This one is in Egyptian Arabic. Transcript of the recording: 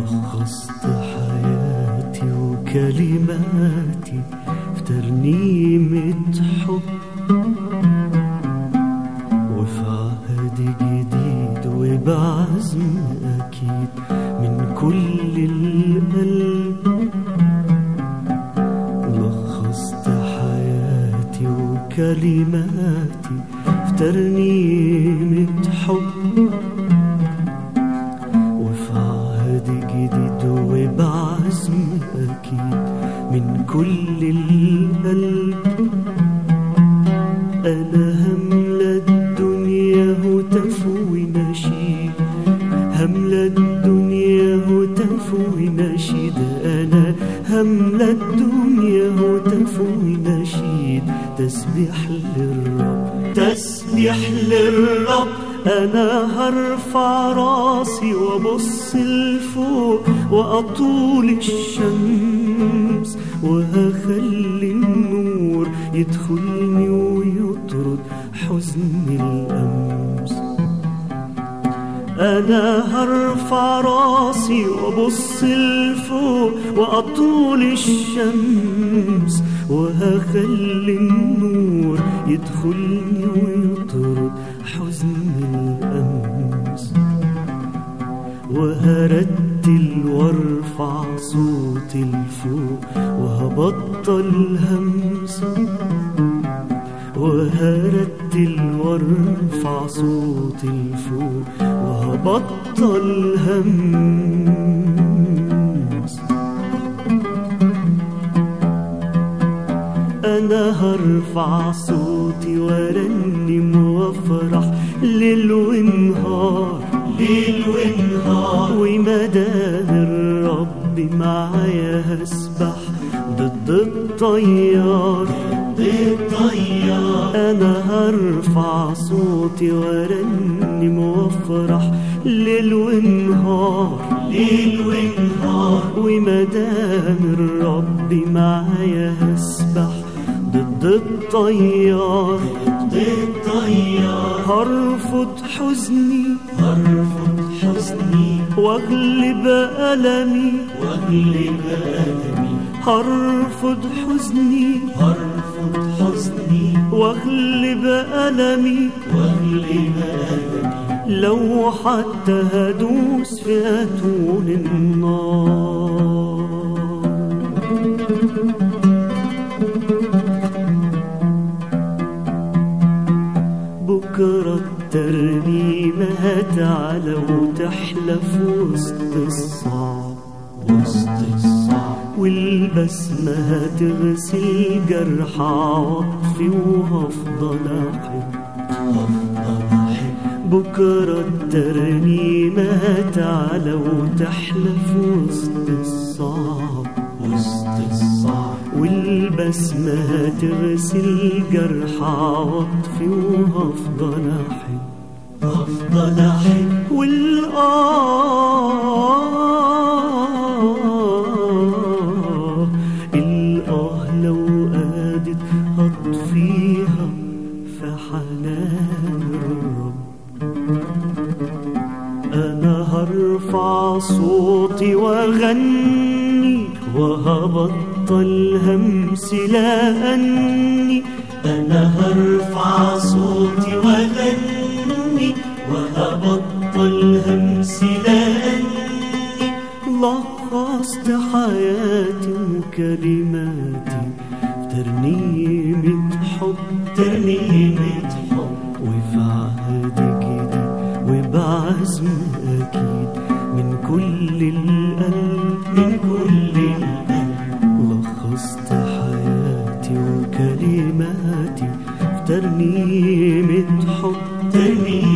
لخصت حياتي وكلماتي في ترنيمة حب وفي عهد جديد وبعزم أكيد من كل القلب لخصت حياتي وكلماتي في ترنيمة حب وفي عهد جديد وبعزم أكيد من كل القلب أنا هملى الدنيا هتف ونشيد هملى الدنيا هتف ونشيد أنا هملى الدنيا هتف ونشيد تسبيح للرب تسبيح للرب أنا هرفع راسي وأبص لفوق وأطول الشمس وهخلي النور يدخلني ويطرد حزن الأمس أنا هرفع راسي وأبص لفوق وأطول الشمس وهخلي النور يدخلني ويطرد حزن الأمس وهرتل وارفع صوتي لفوق وهبطل همس وهرتل وارفع صوتي لفوق وهبطل همس انا هرفع صوتي وارنم وافرح ليل ونهار ليل ونهار ومدام الرب معايا هسبح ضد الطيار ضد الطيار انا هرفع صوتي وارنم وافرح ليل ونهار ليل ونهار ومدام الرب معايا هسبح ضد الطيار ضد الطيار هرفض حزني هرفض حزني واغلب ألمي واغلب ألمي هرفض حزني هرفض حزني واغلب ألمي واغلب ألمي لو حتى هدوس في أتون النار بكرة الترنيمة هتعلى وتحلى في وسط الصعب وسط الصعب والبسمة هتغسل جرح عواطفي وهفضل أحب هفضل أحب بكرة الترنيمة هتعلى وتحلى في وسط الصعب وسط الصعب والبسمة هتغسل جرح عواطفي وهفضل أحب هفضل أحب والآه الآه لو قادت هطفيها في حنان الرب أنا هرفع صوتي وأغني وهبطل همس لأني أنا هرفع صوتي وأغني وهبطل همس لأني لخصت حياتي وكلماتي في ترنيمة حب ترنيمة حب وفي عهد جديد وبعزم أكيد من كل القلب من كل القلب لخصت حياتي وكلماتي في ترنيمة حب ترنيمة